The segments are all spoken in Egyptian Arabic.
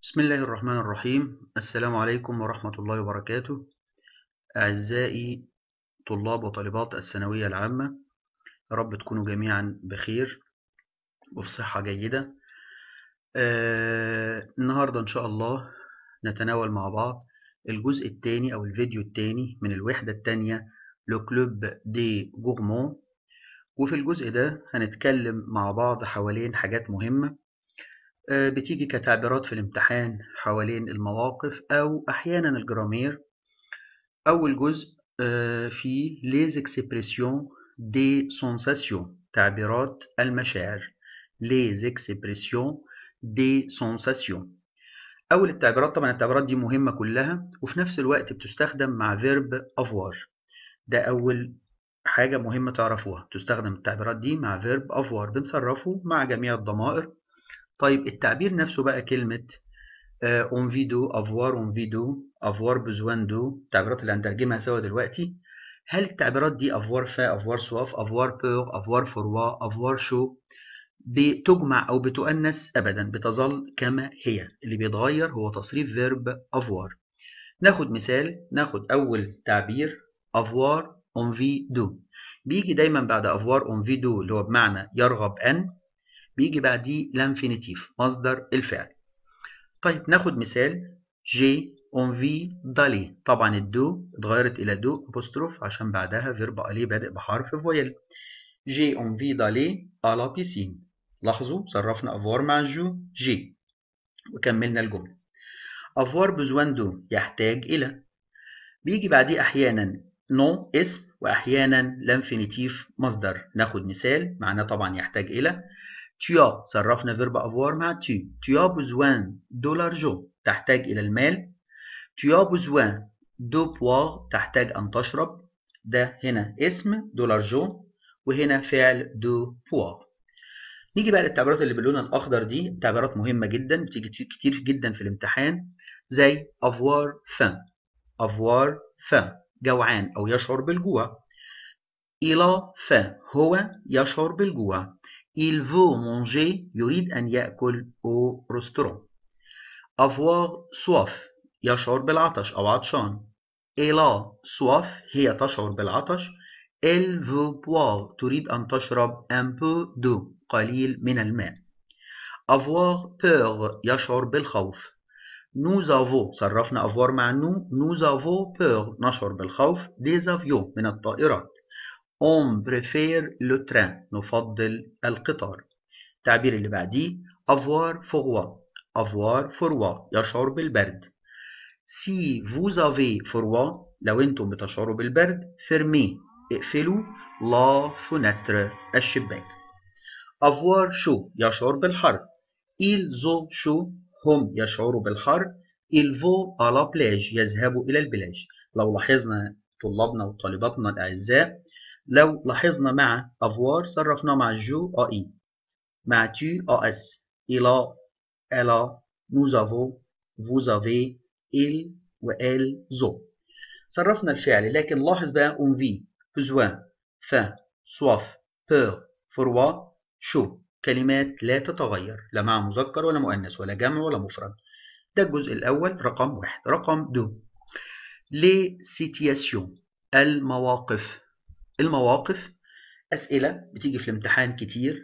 بسم الله الرحمن الرحيم السلام عليكم ورحمة الله وبركاته أعزائي طلاب وطالبات الثانوية العامة يا رب تكونوا جميعا بخير وفي صحة جيدة آه النهاردة إن شاء الله نتناول مع بعض الجزء الثاني أو الفيديو الثاني من الوحدة الثانية لو كلوب دي جورمون وفي الجزء ده هنتكلم مع بعض حوالين حاجات مهمة بتيجي كتعبيرات في الامتحان حوالين المواقف أو أحيانا الجرامير أول جزء في les expressions des sensations تعبيرات المشاعر les expressions des sensations أول التعبيرات طبعا التعبيرات دي مهمة كلها وفي نفس الوقت بتستخدم مع فيرب avoir ده أول حاجة مهمة تعرفوها تستخدم التعبيرات دي مع فيرب avoir بنصرفه مع جميع الضمائر طيب التعبير نفسه بقى كلمة اون فيدو افوار اون فيدو افوار بزوان دو التعبيرات اللي هنترجمها سوا دلوقتي هل التعبيرات دي افوار فا افوار سواف افوار بور افوار فروا افوار شو بتجمع او بتؤنث ابدا بتظل كما هي اللي بيتغير هو تصريف فيرب افوار ناخد مثال ناخد اول تعبير افوار اون في دو بيجي دايما بعد افوار اون في دو اللي هو بمعنى يرغب ان بيجي بعديه لانفينيتيف مصدر الفعل طيب ناخد مثال جي انفي دالي طبعا الدو اتغيرت الى دو ابوستروف عشان بعدها فيرب الي بادئ بحرف فويل جي انفي دالي الا بيسين لاحظوا صرفنا افوار مع جو جي وكملنا الجمله افوار بزوان دو يحتاج الى بيجي بعديه احيانا نو اسم واحيانا لانفينيتيف مصدر ناخد مثال معناه طبعا يحتاج الى Tu as صرفنا فيرب avoir مع tu. Tu as besoin de l'argent تحتاج إلى المال. Tu as besoin de boire تحتاج أن تشرب. ده هنا اسم de l'argent وهنا فعل de boire. نيجي بقى للتعبيرات اللي باللون الأخضر دي تعبيرات مهمة جدا بتيجي كتير جدا في الامتحان زي avoir faim. avoir faim جوعان أو يشعر بالجوع. il a faim هو يشعر بالجوع. Il veut manger يريد أن يأكل au restaurant. Avoir soif يشعر بالعطش أو عطشان. Elle a soif هي تشعر بالعطش. Elle veut boire تريد أن تشرب un peu d'eau قليل من الماء. Avoir peur يشعر بالخوف. Nous avons صرفنا avoir مع nous. Nous avons peur نشعر بالخوف. Des avions من الطائرات. On préfère le train نفضل القطار التعبير اللي بعديه avoir froid avoir froid يشعر بالبرد si vous avez froid لو انتم بتشعروا بالبرد fermez اقفلوا la fenêtre الشباك avoir chaud يشعر بالحر ils ont chaud هم يشعروا بالحر ils vont à la plage يذهبوا إلى البلاج لو لاحظنا طلابنا وطالباتنا الأعزاء لو لاحظنا مع avoir صرفنا مع جو ai مع tu as il a elle a nous avons vous avez il و elles ont صرفنا الفعل لكن لاحظ بقى envie besoin faim soif peur froid chaud كلمات لا تتغير لا مع مذكر ولا مؤنث ولا جمع ولا مفرد ده الجزء الأول رقم واحد رقم دو les situations المواقف المواقف أسئلة بتيجي في الامتحان كتير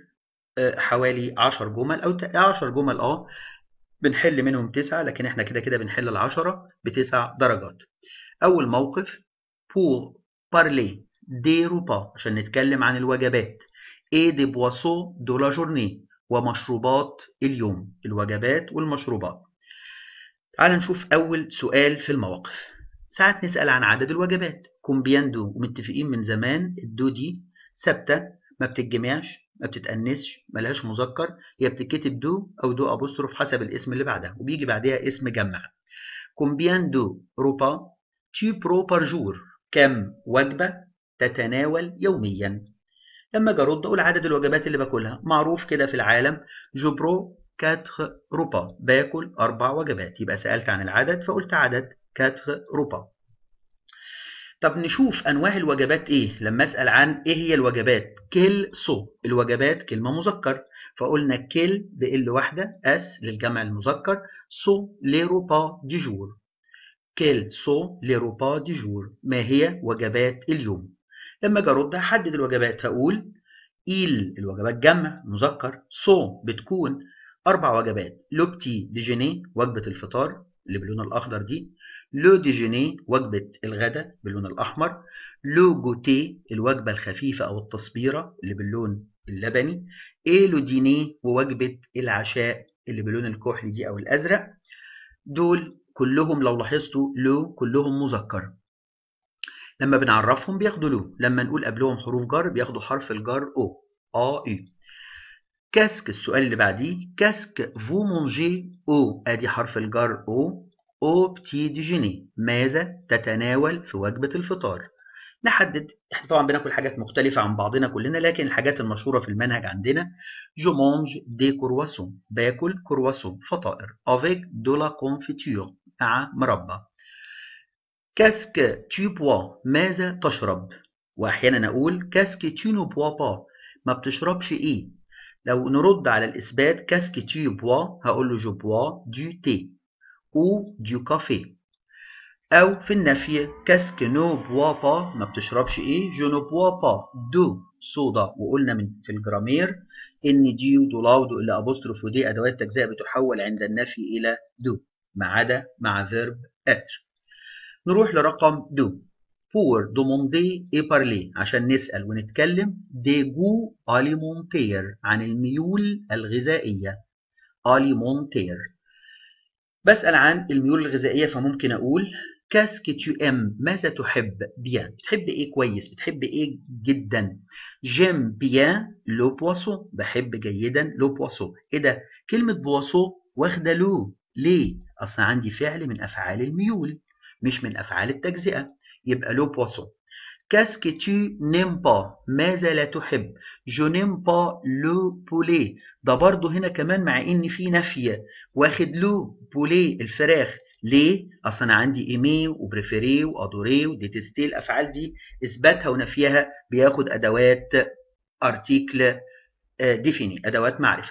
حوالي 10 جمل أو 10 جمل أه بنحل منهم تسعة لكن احنا كده كده بنحل العشرة بتسع درجات أول موقف pour parler des repas عشان نتكلم عن الوجبات et des boissons de la journée ومشروبات اليوم الوجبات والمشروبات تعال نشوف أول سؤال في المواقف ساعات نسأل عن عدد الوجبات كومبيان دو ومتفقين من زمان الدو دي ثابتة ما بتتجمعش ما بتتأنسش ملهاش مذكر هي بتتكتب دو أو دو أبوستروف حسب الاسم اللي بعدها وبيجي بعدها اسم جمع كومبيان دو روبا تي برو بار جور كم وجبة تتناول يوميا لما اجي ارد اقول عدد الوجبات اللي باكلها معروف كده في العالم جو برو كاتخ روبا باكل اربع وجبات يبقى سالت عن العدد فقلت عدد كاتخ روبا طب نشوف انواع الوجبات ايه لما اسال عن ايه هي الوجبات كيل سو الوجبات كلمه مذكر فقلنا كيل بإل واحدة اس للجمع المذكر سو لي روبا دي جور كيل سو لي روبا دي جور ما هي وجبات اليوم لما اجي ارد هحدد الوجبات هقول إيل الوجبات جمع مذكر سو بتكون أربع وجبات لو بتي ديجيني وجبة الفطار اللي باللون الأخضر دي لو ديجيني وجبة الغداء باللون الأحمر لو جوتي الوجبة الخفيفة أو التصبيرة اللي باللون اللبني إيه لو ديني ووجبة العشاء اللي باللون الكحلي دي أو الأزرق دول كلهم لو لاحظتوا لو كلهم مذكر لما بنعرفهم بياخدوا لو لما نقول قبلهم حروف جر بياخدوا حرف الجر او ا اي كاسك السؤال اللي بعديه كاسك فو مونجي او ادي حرف الجر او او بتي ديجيني ماذا تتناول في وجبة الفطار نحدد احنا طبعا بناكل حاجات مختلفة عن بعضنا كلنا لكن الحاجات المشهورة في المنهج عندنا جو مونج دي كرواسون باكل كرواسون فطائر افيك دو لا كونفيتور مع مربى كاسك tu bois ماذا تشرب واحيانا اقول كاسك tu ne bois pas ما بتشربش ايه لو نرد على الاثبات كاسك tu bois هقول له جو bois du thé او du café او في النفي كاسك نو بوا با ما بتشربش ايه جو نو بوا با دو صودا وقلنا من في الجرامير ان دي ودو لا ودو الا ابوستروف ودي ادوات تجزئه بتحول عند النفي الى دو ما عدا مع فيرب اتر نروح لرقم دو pour demander et parler عشان نسأل ونتكلم des goûts alimentaires عن الميول الغذائية alimentaire بسأل عن الميول الغذائية فممكن أقول كاسك tu aimes ماذا تحب bien بتحب إيه كويس بتحب إيه جدا j'aime bien le poisson بحب جيدا le poisson إيه ده كلمة poisson واخدة لو ليه أصلا عندي فعل من أفعال الميول مش من أفعال التجزئة يبقى لو بواسون كاسك tu n'aimes pas ماذا لا تحب جو n'aime pas le poulet ده برضه هنا كمان مع ان في نفي واخد لو بولي الفراخ ليه؟ اصلا انا عندي ايمي وبريفيري وادوري وديتستي الافعال دي اثباتها ونفيها بياخد ادوات ارتيكل ديفيني ادوات معرفه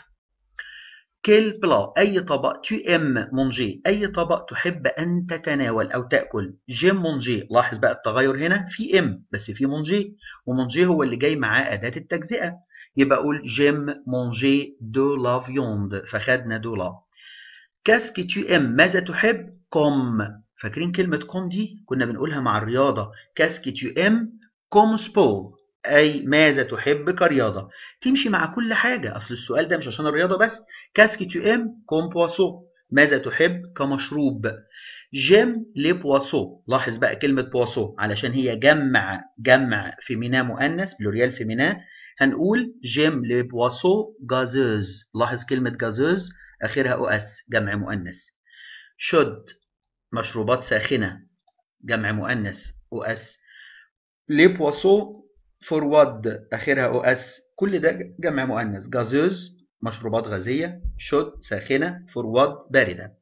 كيل بلا أي طبق tu aimes manger أي طبق تحب أن تتناول أو تأكل جيم مونجي لاحظ بقى التغير هنا في ام بس في مونجي ومونجي هو اللي جاي معاه أداة التجزئة يبقى أقول جيم مونجي دو لا فيوند فخدنا دو لا كاسك tu aimes ماذا تحب كوم فاكرين كلمة كوم دي كنا بنقولها مع الرياضة كاسك tu aimes كوم سبور أي ماذا تحب كرياضة تمشي مع كل حاجة أصل السؤال ده مش عشان الرياضة بس كاسكي tu aimes كوم بواسو ماذا تحب كمشروب جيم لي بواسو لاحظ بقى كلمة بواسو علشان هي جمع جمع فيمينا مؤنث بلوريال فيمينا هنقول جيم لي بواسو جازوز لاحظ كلمة جازوز آخرها أو أس جمع مؤنث شد مشروبات ساخنة جمع مؤنث أو أس لي بواسو فورورد اخرها او اس كل ده جمع مؤنث جازوز مشروبات غازيه شوت ساخنه فورورد بارده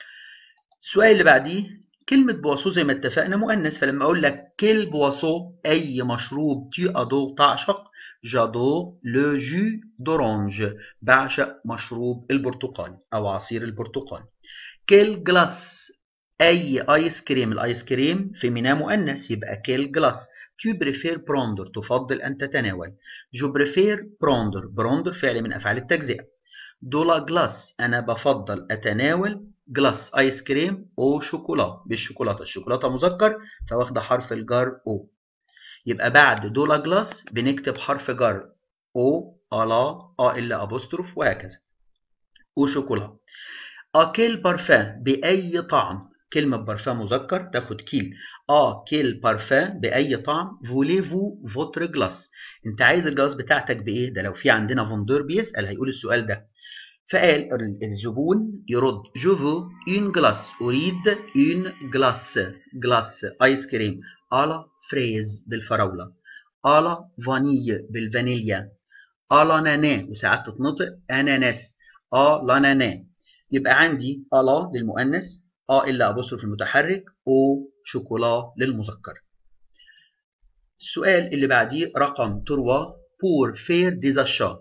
السؤال اللي بعديه كلمة بواسو زي ما اتفقنا مؤنث فلما اقول لك كيل بواسو اي مشروب تي ادو تعشق جادو لو جو دورانج بعشق مشروب البرتقال او عصير البرتقال كيل جلاس اي ايس كريم الايس كريم فيمينا مؤنث يبقى كيل جلاس tu préfères prendre تفضل أن تتناول je préfère prendre prendre فعل من أفعال التجزئة دولا جلاس أنا بفضل أتناول جلاس آيس كريم أو شوكولا بالشوكولاتة الشوكولاتة مذكر فواخدة حرف الجر أو يبقى بعد دولا جلاس بنكتب حرف جر أو ألا أ إلا أبوستروف وهكذا أو شوكولا أكيل بارفان بأي طعم كلمة بارفان مذكر تاخد كيل اه كيل بارفان بأي طعم فوليفو فوتر جلاس انت عايز الجلاس بتاعتك بإيه؟ ده لو في عندنا فوندور بيسأل هيقول السؤال ده فقال الزبون يرد جو فو اون جلاس أريد اون جلاس جلاس آيس كريم على فريز بالفراولة على فانيل بالفانيليا على نانا وساعات تتنطق أناناس آ لانانا يبقى عندي ألا للمؤنث اه الا ابوستروف المتحرك او شوكولا للمذكر السؤال اللي بعديه رقم 3 بور فير ديزاشا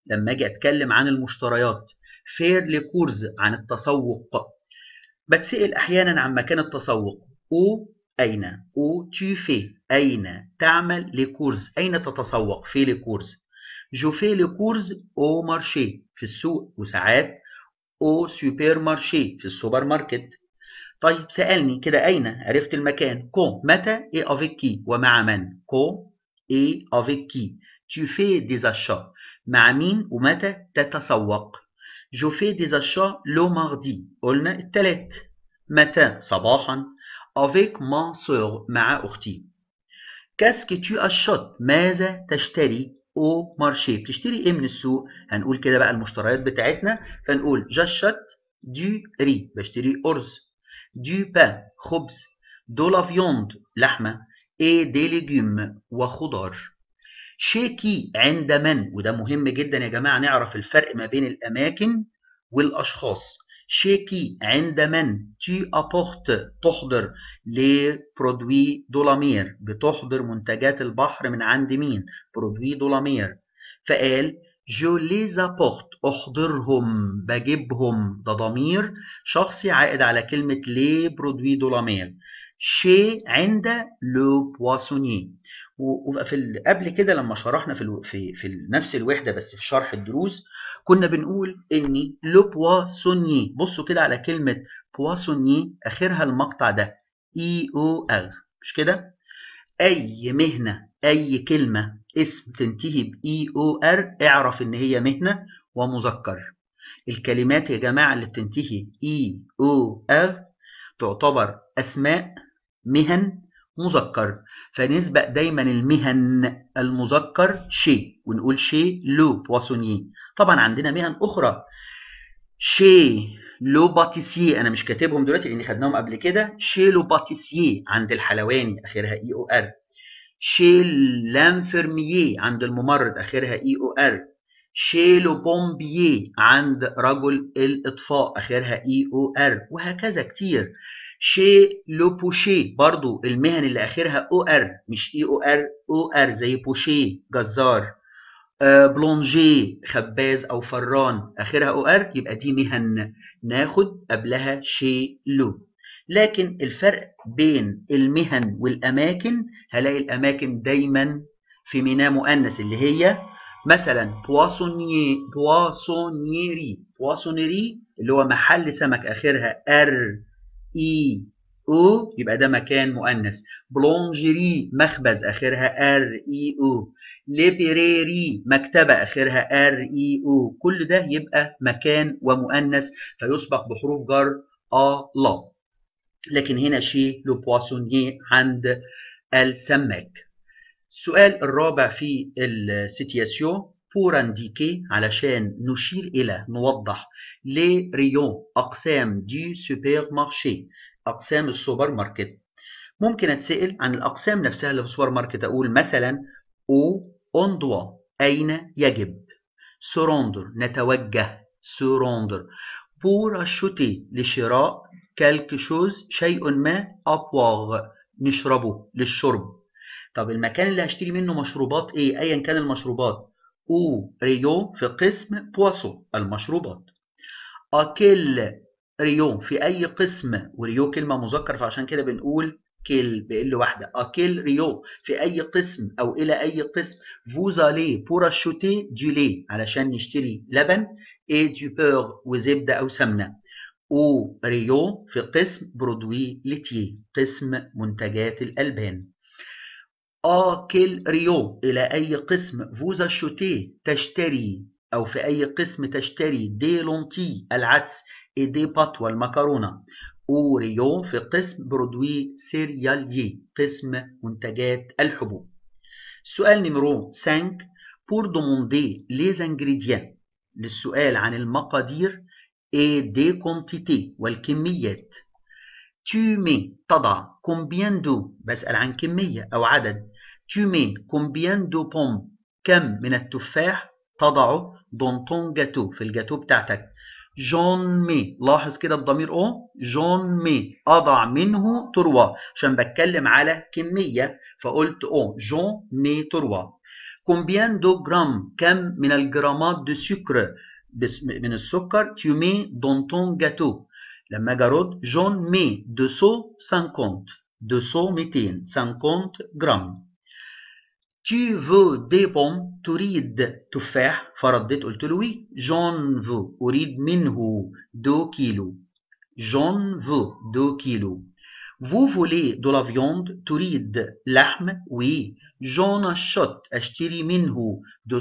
لما اجي اتكلم عن المشتريات فير لكورز عن التسوق بتسأل احيانا عن مكان التسوق او اين او tu fais اين تعمل لكورز اين تتسوق في لكورز جو في لكورز او مارشي في السوق وساعات او سوبر مارشي في السوبر ماركت طيب سألني كده أين عرفت المكان كو متى et avec qui ومع من كو et avec qui tu fais des achats مع مين ومتى تتسوق je fais des achats le mardi قلنا التلات متى صباحا avec ma soeur مع أختي qu'est-ce que tu achètes ماذا تشتري au marché بتشتري ايه من السوق هنقول كده بقى المشتريات بتاعتنا فنقول j'achète du riz بشتري أرز du pain خبز de la viande لحمة et des légumes وخضار شيكي عند من وده مهم جدا يا جماعة نعرف الفرق ما بين الأماكن والأشخاص شيكي عند من tu apportes تحضر les produits de la mer بتحضر منتجات البحر من عند مين produits de la mer فقال جو les apporte احضرهم بجيبهم ده ضمير شخصي عائد على كلمة les produits de la mer chez عند لو بواسوني وفي قبل كده لما شرحنا في في في نفس الوحده بس في شرح الدروس كنا بنقول ان لو بواسوني بصوا كده على كلمه بواسوني اخرها المقطع ده اي او ار مش كده اي مهنه اي كلمه اسم تنتهي باي او ار اعرف ان هي مهنه ومذكر الكلمات يا جماعه اللي بتنتهي اي او ار تعتبر اسماء مهن مذكر فنسبق دايما المهن المذكر شي ونقول شي لو بواسوني طبعا عندنا مهن اخرى شي لو باتيسيي انا مش كاتبهم دلوقتي لاني خدناهم قبل كده شي لو باتيسيي عند الحلواني اخرها اي او ار شي لانفيرميي عند الممرض اخرها اي او ار شي لو بومبيي عند رجل الاطفاء اخرها اي او ار وهكذا كتير شي لو بوشي برضو المهن اللي اخرها او ار مش اي او ار او ار زي بوشي جزار آه بلونجي خباز او فران اخرها او ار يبقى دي مهن ناخد قبلها شي لو لكن الفرق بين المهن والاماكن هلاقي الاماكن دايما في مينا مؤنث اللي هي مثلا بواسوني بواسونيري بواسونيري اللي هو محل سمك اخرها ار اي او يبقى ده مكان مؤنث بلونجيري مخبز اخرها ار اي او ليبريري مكتبه اخرها ار اي او كل ده يبقى مكان ومؤنث فيسبق بحروف جر ا لا لكن هنا شي لو بواسونيي عند السماك السؤال الرابع في السيتياسيون pour indiquer علشان نشير إلى نوضح لي ريون أقسام دي سوبر مارشي أقسام السوبر ماركت ممكن أتسأل عن الأقسام نفسها اللي في السوبر ماركت أقول مثلا أو أون دوا أين يجب سوروندر نتوجه سوروندر pour acheter لشراء quelque chose شيء ما أبواغ نشربه للشرب طب المكان اللي هشتري منه مشروبات ايه ايا كان المشروبات او ريو في قسم بواسو المشروبات اكل ريو في اي قسم وريو كلمه مذكر فعشان كده بنقول كيل بال واحده اكل ريو في اي قسم او الى اي قسم vous allez pour acheter du lait علشان نشتري لبن et du beurre وزبده او سمنه او ريو في قسم برودوي ليتيه قسم منتجات الالبان آكل ريو إلى أي قسم فوزا شوتي تشتري أو في أي قسم تشتري دي لونتي العدس إي دي بات والمكرونة أو ريو في قسم برودوي سيرياليي قسم منتجات الحبوب السؤال نمرو 5 pour demander les ingrédients للسؤال عن المقادير et des quantités والكميات tu mets تضع combien d'eau بسأل عن كمية أو عدد tu mets combien de pommes كم من التفاح تضعه dans ton gâteau في الجاتو بتاعتك جون مي لاحظ كده الضمير او جون مي اضع منه تروى عشان بتكلم على كميه فقلت او جون مي تروى combien de grammes كم من الجرامات de sucre من السكر tu mets dans ton gâteau لما اجي ارد جون مي 250 200 250 جرام Tu veux des pommes تريد تفاح فرديت قلت له وي جون فو أريد منه دو كيلو جون فو دو كيلو Vous voulez de la viande تريد لحم وي جون أشت أشتري منه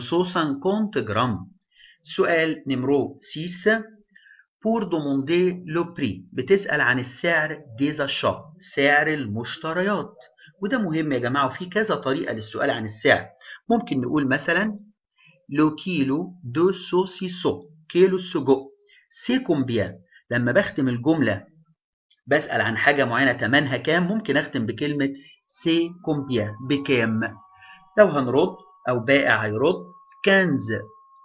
250 جرام سؤال نمرو 6 pour demander le prix بتسأل عن السعر des achats سعر المشتريات وده مهم يا جماعة وفي كذا طريقة للسؤال عن السعر ممكن نقول مثلا لو كيلو دو سوسيسو كيلو السجق سي كومبيان لما بختم الجملة بسأل عن حاجة معينة تمنها كام ممكن أختم بكلمة سي كومبيان بكام لو هنرد أو بائع هيرد كنز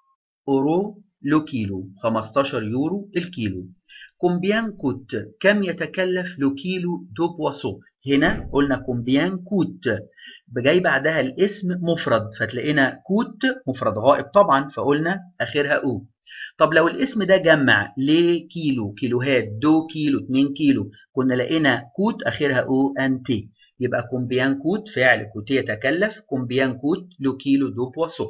أورو لو كيلو 15 يورو الكيلو كومبيان كوت كم يتكلف لو كيلو دو بواسو هنا قلنا كومبيان كوت جاي بعدها الاسم مفرد فتلاقينا كوت مفرد غائب طبعا فقلنا اخرها او طب لو الاسم ده جمع ليه كيلو كيلوهات دو كيلو 2 كيلو كنا لقينا كوت اخرها او ان تي يبقى كومبيان كوت فعل كوت يتكلف كومبيان كوت لو كيلو دو بواسو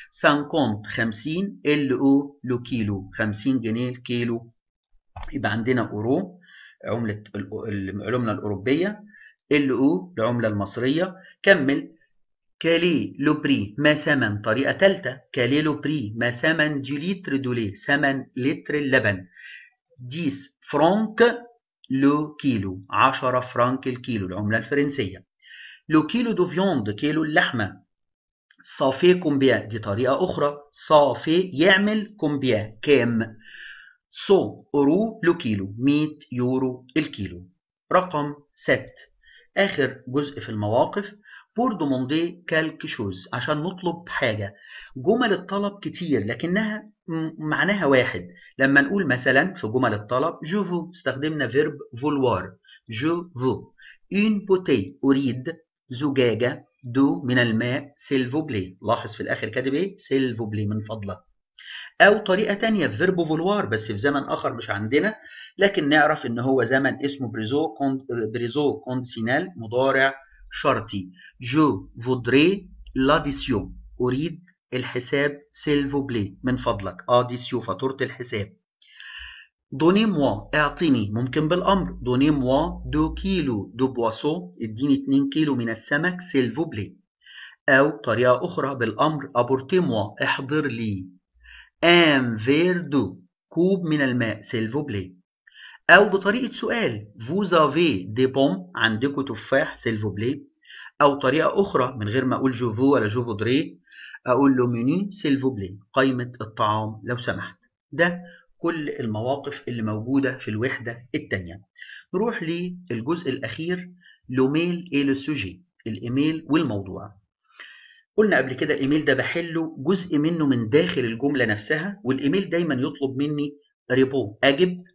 50 50 ال او لو كيلو 50 جنيه الكيلو يبقى عندنا اورو عملة العملة الأوروبية ال او العملة المصرية كمل كالي لو بري ما ثمن طريقة ثالثة كالي لو بري ما ثمن دي لتر دولي ثمن لتر اللبن 10 فرانك لو كيلو 10 فرانك الكيلو العملة الفرنسية لو كيلو دو فيوند كيلو اللحمة صافي كومبيان دي طريقة أخرى صافي يعمل كومبيان كام سو أورو لو كيلو 100 يورو الكيلو رقم 6 آخر جزء في المواقف بور دوموندي كالك شوز عشان نطلب حاجة جمل الطلب كتير لكنها معناها واحد لما نقول مثلا في جمل الطلب جو فو استخدمنا فيرب فولوار جو فو اون بوتي أريد زجاجة دو من الماء سيلفو بلي لاحظ في الآخر كاتب ايه سيلفو بلي من فضلك أو طريقة تانية في فيرب فولوار بس في زمن آخر مش عندنا لكن نعرف إن هو زمن اسمه بريزو كوند بريزو كوندسينال مضارع شرطي جو فودري لاديسيو أريد الحساب سيلفو بلي من فضلك أديسيو فاتورة الحساب دوني موا اعطيني ممكن بالأمر دوني موا دو كيلو دو بواسو اديني 2 كيلو من السمك سيلفو بلي أو طريقة أخرى بالأمر أبورتي موا احضر لي ان فير دو كوب من الماء سيلفو بلي أو بطريقة سؤال فوز افي دي بوم عندكم تفاح سيلفو بلي أو طريقة أخرى من غير ما أقول جوفو ولا جوفو دري أقول له منيو سيلفو بلي قائمة الطعام لو سمحت ده كل المواقف اللي موجودة في الوحدة التانية نروح للجزء الأخير لوميل إيه لو سوجي الإيميل والموضوع قلنا قبل كده الايميل ده بحله جزء منه من داخل الجملة نفسها والايميل دايما يطلب مني ريبو اجب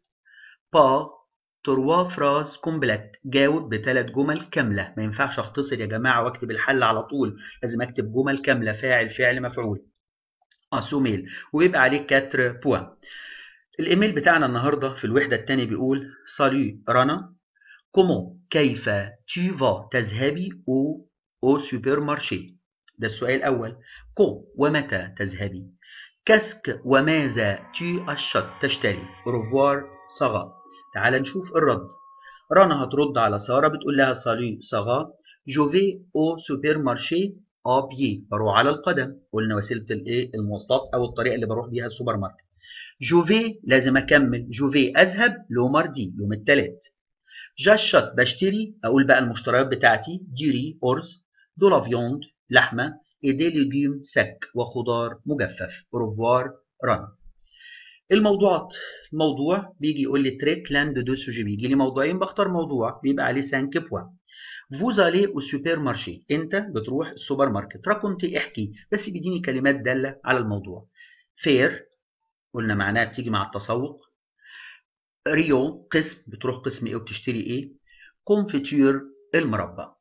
با تروا فراز كومبلت جاوب بثلاث جمل كاملة ما ينفعش اختصر يا جماعة واكتب الحل على طول لازم اكتب جمل كاملة فاعل فعل مفعول اه سوميل ويبقى عليه كاتر بوان الايميل بتاعنا النهاردة في الوحدة الثانية بيقول سالو رنا كومو كيف tu vas تذهبي او او سوبر مارشي ده السؤال الأول كو ومتى تذهبي كاسك وماذا تي أشت تشتري روفوار صغا تعال نشوف الرد رنا هترد على سارة بتقول لها سالو صغا جوفي او سوبر مارشي ابيي بروح على القدم قلنا وسيلة الايه المواصلات او الطريقة اللي بروح بيها السوبر ماركت جوفي لازم اكمل جوفي اذهب لو ماردي يوم الثلاث جاشت بشتري اقول بقى المشتريات بتاعتي ديري اورز دو لا فيوند لحمة ايدي ليجيوم سك وخضار مجفف روفوار رنا الموضوعات الموضوع بيجي يقول لي تريت لاند دو سوجي بيجي لي موضوعين بختار موضوع بيبقى عليه 5 بوان فوز الي او سوبر مارشي انت بتروح السوبر ماركت راكونتي احكي بس بيديني كلمات داله على الموضوع فير قلنا معناها بتيجي مع التسوق ريو قسم بتروح قسم ايه وبتشتري ايه كونفيتير المربى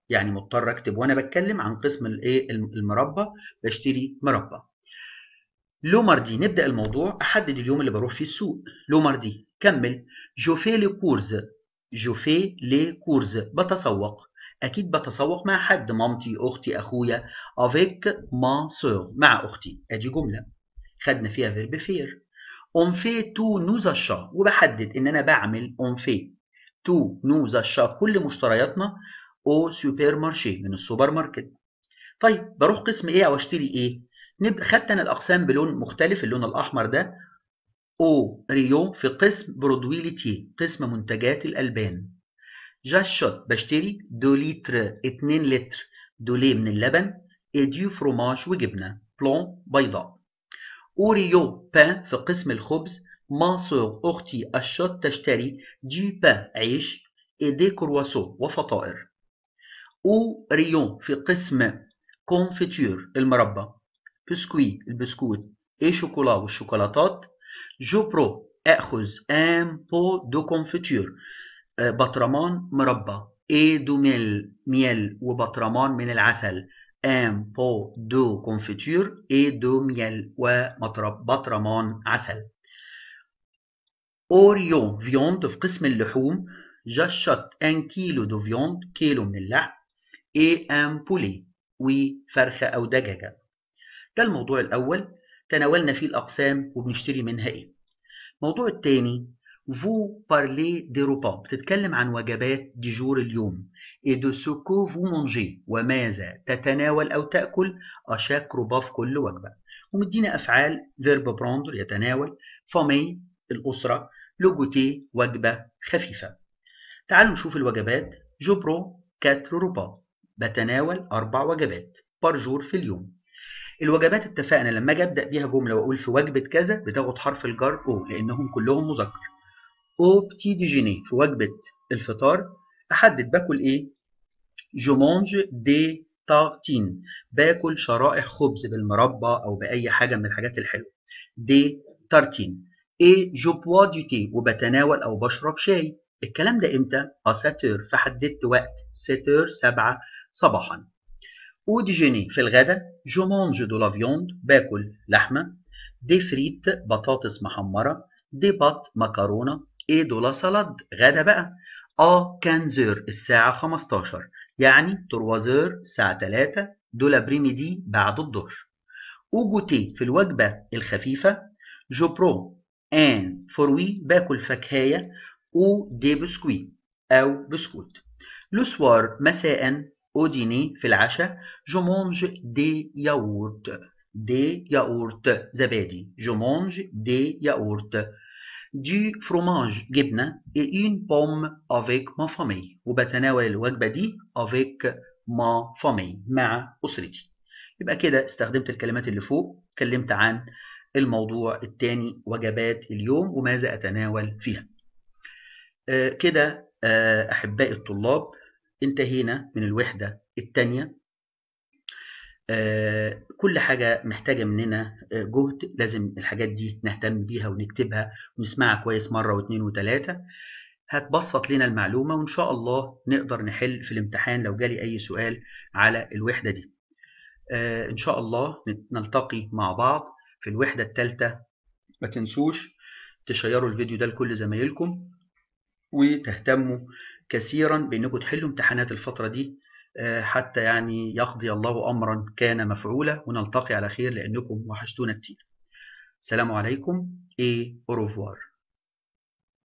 يعني مضطر اكتب وانا بتكلم عن قسم الايه المربى بشتري مربى لو ماردي نبدا الموضوع احدد اليوم اللي بروح فيه السوق لو ماردي كمل جو في لي كورز جو في لي كورز بتسوق اكيد بتسوق مع حد مامتي اختي اخويا افيك ما سور مع اختي ادي جمله خدنا فيها فيرب فير اون في تو نوز اشا وبحدد ان انا بعمل اون في تو نوز اشا كل مشترياتنا او سوبر مارشي من السوبر ماركت طيب بروح قسم ايه او اشتري ايه نبدا خدت انا الاقسام بلون مختلف اللون الاحمر ده او ريو في قسم برودويليتي قسم منتجات الالبان جاشوت بشتري دو لتر 2 لتر دولي من اللبن اديو فروماج وجبنه بلون بيضاء اوريو بان في قسم الخبز ماسور اختي الشوت تشتري دي بان عيش ايدي كرواسو وفطائر او ريون في قسم كونفيتور المربى بسكوي البسكوت اي شوكولا والشوكولاتات جو برو اخذ ان بو دو كونفيتور بطرمان مربى اي دو ميل ميل وبطرمان من العسل ان بو دو كونفيتور اي دو ميل وبطرمان عسل اوريون فيوند في قسم اللحوم جاشت ان كيلو دو فيوند كيلو من اللحم اي ان بولي وفرخة أو دجاجة ده الموضوع الأول تناولنا فيه الأقسام وبنشتري منها إيه الموضوع الثاني vous parlez des repas بتتكلم عن وجبات ديجور اليوم et de ce que vous mangez وماذا تتناول أو تأكل à chaque repas في كل وجبة ومدينا أفعال verb prendre يتناول famille الأسرة le goûter وجبة خفيفة تعالوا نشوف الوجبات je prends 4 repas بتناول أربع وجبات بار جور في اليوم الوجبات اتفقنا لما اجي ابدا بيها جمله واقول في وجبه كذا بتاخد حرف الجر او لانهم كلهم مذكر او بتي ديجيني في وجبه الفطار احدد باكل ايه جو مونج دي تارتين باكل شرائح خبز بالمربى او باي حاجه من الحاجات الحلوه دي تارتين ايه جو بوا دي تي وبتناول او بشرب شاي الكلام ده امتى؟ اه ساتور فحددت وقت ساتور سبعة صباحا او ديجيني في الغداء جو مونج دو لا فيوند باكل لحمه دي فريت بطاطس محمره دي بات مكرونه اي دو لا سالاد غدا بقى ا كانزور الساعه 15 يعني تروازور الساعه 3 دو لابريميدي بعد الظهر او جوتي في الوجبه الخفيفه جو برو ان فروي باكل فكهيه او دي بسكوي او بسكوت لو سوار مساء au dîner في العشاء je mange des yaourts des yaourts زبادي je mange des yaourts du fromage جبنة et une pomme avec ma famille وبتناول الوجبة دي avec ma famille مع أسرتي يبقى كده استخدمت الكلمات اللي فوق اتكلمت عن الموضوع الثاني وجبات اليوم وماذا أتناول فيها آه كده آه أحبائي الطلاب انتهينا من الوحدة الثانية آه كل حاجة محتاجة مننا آه جهد لازم الحاجات دي نهتم بيها ونكتبها ونسمعها كويس مرة واثنين وثلاثة هتبسط لنا المعلومة وإن شاء الله نقدر نحل في الامتحان لو جالي أي سؤال على الوحدة دي آه إن شاء الله نلتقي مع بعض في الوحدة الثالثة ما تنسوش تشيروا الفيديو ده لكل زمايلكم وتهتموا كثيرا بانكم تحلوا امتحانات الفتره دي حتى يعني يقضي الله امرا كان مفعولا ونلتقي على خير لانكم وحشتونا كتير. السلام عليكم اي اوروفوار